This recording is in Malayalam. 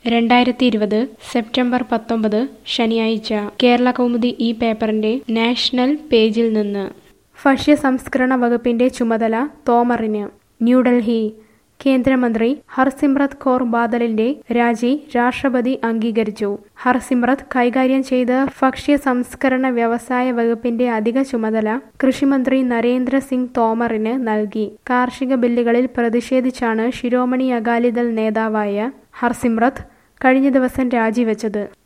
രണ്ടായിരത്തി ഇരുപത് സെപ്റ്റംബർ പത്തൊമ്പത് ശനിയാഴ്ച കേരള കൗമുദി ഈ പേപ്പറിന്റെ നാഷണൽ പേജിൽ നിന്ന് ഭക്ഷ്യ സംസ്കരണ വകുപ്പിന്റെ ചുമതല തോമറിന് ന്യൂഡൽഹി കേന്ദ്രമന്ത്രി ഹർസിമ്രത് കൗർ ബാദലിന്റെ രാജി രാഷ്ട്രപതി അംഗീകരിച്ചു ഹർസിമ്രത് കൈകാര്യം ചെയ്ത ഭക്ഷ്യ സംസ്കരണ വ്യവസായ വകുപ്പിന്റെ അധിക ചുമതല കൃഷിമന്ത്രി നരേന്ദ്ര സിംഗ് തോമറിന് നൽകി കാർഷിക ബില്ലുകളിൽ പ്രതിഷേധിച്ചാണ് ശിരോമണി അകാലിദൾ നേതാവായ ഹർസിമ്രത് കഴിഞ്ഞ ദിവസം രാജിവെച്ചത്